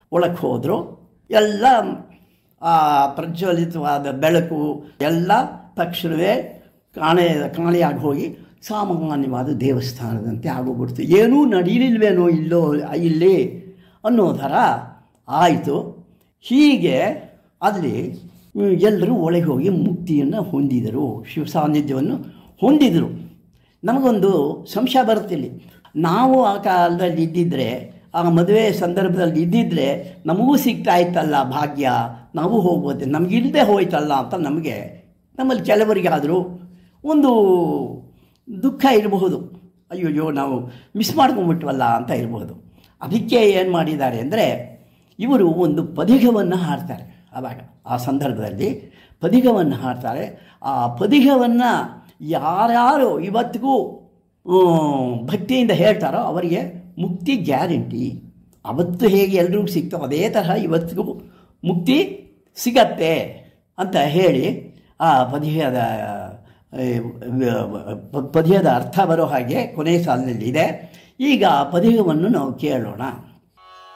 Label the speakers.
Speaker 1: ಒಳಕ್ಕೆ ಹೋದರು ಎಲ್ಲ ಆ ಪ್ರಜ್ವಲಿತವಾದ ಬೆಳಕು ಎಲ್ಲ ತಕ್ಷಣವೇ ಕಾಣೆ ಕಾಣೆಯಾಗಿ ಹೋಗಿ ಸಾಮಾನ್ಯವಾದ ದೇವಸ್ಥಾನದಂತೆ ಆಗೋಗ್ಬಿಡ್ತು ಏನೂ ನಡೀಲಿಲ್ವೇನೋ ಇಲ್ಲೋ ಇಲ್ಲಿ ಅನ್ನೋ ಥರ ಆಯಿತು ಹೀಗೆ ಅಲ್ಲಿ ಎಲ್ಲರೂ ಒಳಗೆ ಹೋಗಿ ಮುಕ್ತಿಯನ್ನು ಹೊಂದಿದರು ಶಿವ ಸಾನ್ನಿಧ್ಯವನ್ನು ಹೊಂದಿದರು ನಮಗೊಂದು ಸಂಶಯ ಬರುತ್ತಿಲ್ಲಿ ನಾವು ಆ ಕಾಲದಲ್ಲಿ ಇದ್ದಿದ್ದರೆ ಆ ಮದುವೆ ಸಂದರ್ಭದಲ್ಲಿ ಇದ್ದಿದ್ದರೆ ನಮಗೂ ಸಿಗ್ತಾ ಇತ್ತಲ್ಲ ಭಾಗ್ಯ ನಾವು ಹೋಗ್ಬೋದು ನಮಗಿಲ್ಲದೆ ಹೋಯ್ತಲ್ಲ ಅಂತ ನಮಗೆ ನಮ್ಮಲ್ಲಿ ಕೆಲವರಿಗಾದರೂ ಒಂದು ದುಃಖ ಇರಬಹುದು ಅಯ್ಯೋಯ್ಯೋ ನಾವು ಮಿಸ್ ಮಾಡ್ಕೊಂಡ್ಬಿಟ್ವಲ್ಲ ಅಂತ ಇರಬಹುದು ಅದಕ್ಕೆ ಏನು ಮಾಡಿದ್ದಾರೆ ಅಂದರೆ ಇವರು ಒಂದು ಪದಿಗವನ್ನು ಹಾಡ್ತಾರೆ ಆವಾಗ ಆ ಸಂದರ್ಭದಲ್ಲಿ ಪದಿಗವನ್ನು ಹಾಡ್ತಾರೆ ಆ ಪದಿಗವನ್ನು ಯಾರ್ಯಾರು ಇವತ್ತಿಗೂ ಭಕ್ತಿಯಿಂದ ಹೇಳ್ತಾರೋ ಅವರಿಗೆ ಮುಕ್ತಿ ಗ್ಯಾರಂಟಿ ಅವತ್ತು ಹೇಗೆ ಎಲ್ರಿಗೂ ಸಿಗ್ತೋ ಅದೇ ತರಹ ಇವತ್ತಿಗೂ ಮುಕ್ತಿ ಸಿಗತ್ತೆ ಅಂತ ಹೇಳಿ ಆ ಪದ್ಯದ ಪದ್ಯದ ಅರ್ಥ ಬರೋ ಹಾಗೆ ಕೊನೆಯ ಸಾಲಿನಲ್ಲಿ ಇದೆ ಈಗ ಆ ಪದ್ಯವನ್ನು ನಾವು ಕೇಳೋಣ